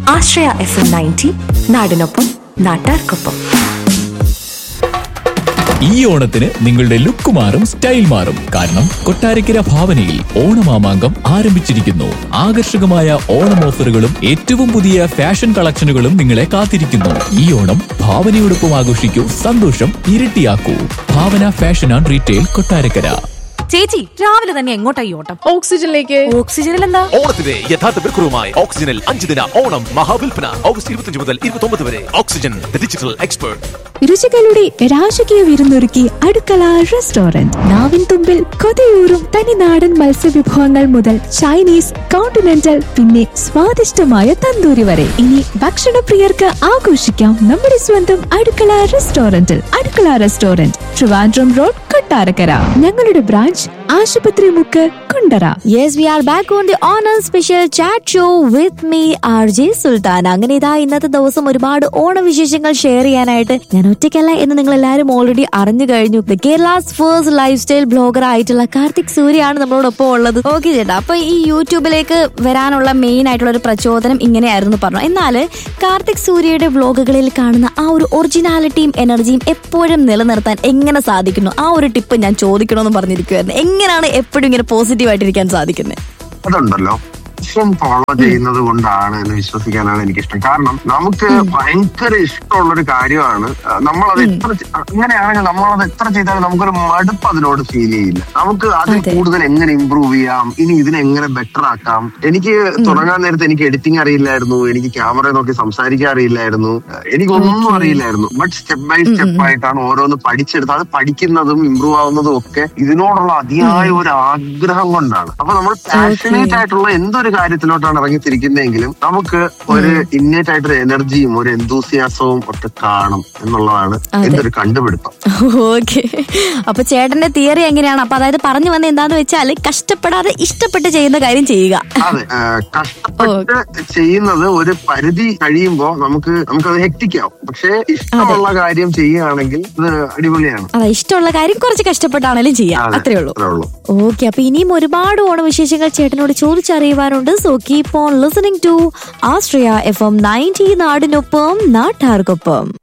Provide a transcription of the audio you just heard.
ആശ്രയ F M ninety നാടിനൊപ്പം നാട്ടാർക്കൊപ്പം ഈ ഓണത്തിന് നിങ്ങളുടെ ലുക്ക് മാറും സ്റ്റൈൽ മാറും കാരണം കൊട്ടാരക്കര ഭാവനയിൽ ഓണമാമാങ്കം ആരംഭിച്ചിരിക്കുന്നു ആകർഷകമായ ഓണം ഓഫറുകളും ഏറ്റവും പുതിയ ഫാഷൻ കളക്ഷനുകളും നിങ്ങളെ കാത്തിരിക്കുന്നു ഈ ഓണം ഭാവനയോടൊപ്പം ആഘോഷിക്കൂ സന്തോഷം ഇരട്ടിയാക്കൂ Bhavana fashion and retail Kottarakkara ചേച്ചി രാവിലെ തന്നെ എങ്ങോട്ടായി ഓട്ടം ഓക്സിജനിലേക്ക് ഓക്സിജനിൽ എന്താ ഓണത്തിന്റെ യഥാർത്ഥ വിൽക്കുറവുമായി ഓക്സിജനിൽ അഞ്ച് ദിന ഓണം മഹാവിൽപ്പന ഓഗസ്റ്റ് ഇരുപത്തിയഞ്ച് മുതൽ ഇരുപത്തി വരെ ഓക്സിജൻ ദ ഡിജിറ്റൽ എക്സ്പേർട്ട് രുചികളുടെ രാജകീയ വിരുന്നൊരുക്കി അടുക്കള റെസ്റ്റോറന്റ് നാവിൻ തുമ്പിൽ കൊതിയൂറും തനിനാടൻ മത്സ്യവിഭവങ്ങൾ മുതൽ ചൈനീസ് കോണ്ടിനെന്റൽ പിന്നെ സ്വാദിഷ്ടമായ തന്തൂരി വരെ ഇനി ഭക്ഷണപ്രിയർക്ക് ആഘോഷിക്കാം നമ്മുടെ സ്വന്തം അടുക്കള റെസ്റ്റോറന്റിൽ അടുക്കള റെസ്റ്റോറന്റ് ട്രിവാൻഡ്രം റോഡ് കൊട്ടാരക്കര ഞങ്ങളുടെ ബ്രാഞ്ച് ആശുപത്രി മുക്ക് Kundara yes we are back on the Onam special chat show with me R J Sultan അങ്ങനെ ഇതാ ഇന്നത്തെ ദിവസം ഒരുപാട് ഓണവിശേഷങ്ങൾ ഷെയർ ചെയ്യാനായിട്ട് ഞാൻ ഒറ്റയ്ക്കല്ല എന്ന് നിങ്ങൾ എല്ലാവരും ഓൾറെഡി അറിഞ്ഞു കഴിഞ്ഞു the Kerala's first lifestyle blogger ആയിട്ടുള്ള കാർത്തിക് സൂര്യാണ് നമ്മളോടൊപ്പം ഉള്ളത് ഓക്കെ ചേട്ടാ അപ്പൊ ഈ യൂട്യൂബിലേക്ക് വരാനുള്ള മെയിൻ ആയിട്ടുള്ള ഒരു പ്രചോദനം ഇങ്ങനെയായിരുന്നു പറഞ്ഞു എന്നാൽ കാർത്തിക് സൂര്യയുടെ വ്ലോഗുകളിൽ കാണുന്ന ആ ഒരു ഒറിജിനാലിറ്റിയും എനർജിയും എപ്പോഴും നിലനിർത്താൻ എങ്ങനെ സാധിക്കുന്നു ആ ഒരു ടിപ്പ് ഞാൻ ചോദിക്കണമെന്ന് പറഞ്ഞിരിക്കുവായിരുന്നു എങ്ങനെയാണ് എപ്പോഴും ഇങ്ങനെ പോസിറ്റീവ് ആയിട്ടിരിക്കാൻ സാധിക്കുന്നത് അതുണ്ടല്ലോ ഇഷ്ടം ഫോളോ ചെയ്യുന്നത് കൊണ്ടാണ് എന്ന് വിശ്വസിക്കാനാണ് എനിക്കിഷ്ടം കാരണം നമുക്ക് ഭയങ്കര ഇഷ്ടമുള്ള ഒരു കാര്യമാണ് ആ, നമ്മളത് എത്ര ചെ- അങ്ങനെയാണെങ്കിൽ നമ്മളത് എത്ര ചെയ്താലും നമുക്കൊരു മടുപ്പ് അതിനോട് ഫീൽ ചെയ്യില്ല നമുക്ക് അത് അതെ. കൂടുതൽ എങ്ങനെ ഇമ്പ്രൂവ് ചെയ്യാം ഇനി ഇതിനെ എങ്ങനെ ബെറ്റർ ആക്കാം എനിക്ക് തുടങ്ങാൻ നേരത്തെ എനിക്ക് എഡിറ്റിംഗ് അറിയില്ലായിരുന്നു എനിക്ക് ക്യാമറ നോക്കി സംസാരിക്കാൻ അറിയില്ലായിരുന്നു എനിക്കൊന്നും അറിയില്ലായിരുന്നു ബട്ട് സ്റ്റെപ്പ് ബൈ സ്റ്റെപ്പ് ആയിട്ടാണ് ഓരോന്ന് പഠിച്ചെടുത്ത് അത് പഠിക്കുന്നതും ഇമ്പ്രൂവ് ആവുന്നതും ഒക്കെ ഇതിനോടുള്ള അതിയായ ഒരു ആഗ്രഹം കൊണ്ടാണ് അപ്പൊ നമ്മൾ പാഷനേറ്റ് ആയിട്ടുള്ള എന്തൊരു കാര്യത്തിലോട്ടാണ് ഇറങ്ങിത്തിരിക്കുന്നതെങ്കിലും നമുക്ക് ഒരു ഇന്നേറ്റ് ആയിട്ടൊരു എനർജിയും ഒരു എന്തൂസിയാസവും ഒക്കെ കാണും എന്നുള്ളതാണ് എന്റെ ഒരു കണ്ടുപിടുത്തം ഓക്കെ അപ്പൊ ചേട്ടന്റെ തിയറി എങ്ങനെയാണ് അപ്പൊ അതായത് പറഞ്ഞു വന്ന എന്താന്ന് വെച്ചാൽ കഷ്ടപ്പെടാതെ ഇഷ്ടപ്പെട്ട് ചെയ്യുന്ന കാര്യം ചെയ്യുക അതെ ആ, കഷ്ടപ്പെട്ട് ചെയ്യുന്നത് ഒരു പരിധി കഴിയുമ്പോ നമുക്ക് നമുക്കത് ഹെക്ടിക്കാവും പക്ഷെ ഇഷ്ടമുള്ള കാര്യം ചെയ്യുകയാണെങ്കിൽ ഇത് അടിപൊളിയാണ് അതാ ഇഷ്ടമുള്ള കാര്യം കുറച്ച് കഷ്ടപ്പെട്ടാണേലും ചെയ്യാം അതെ, അത്രേ ഉള്ളൂ അത്രേ ഉള്ളൂ ഓക്കെ അപ്പൊ ഇനിയും ഒരുപാട് ഓണവിശേഷങ്ങൾ ചേട്ടനോട് ചോദിച്ചറിയുവാനുണ്ട് so keep on listening to Astria F M ninety നാടിനൊപ്പം നാട്ടാർക്കൊപ്പം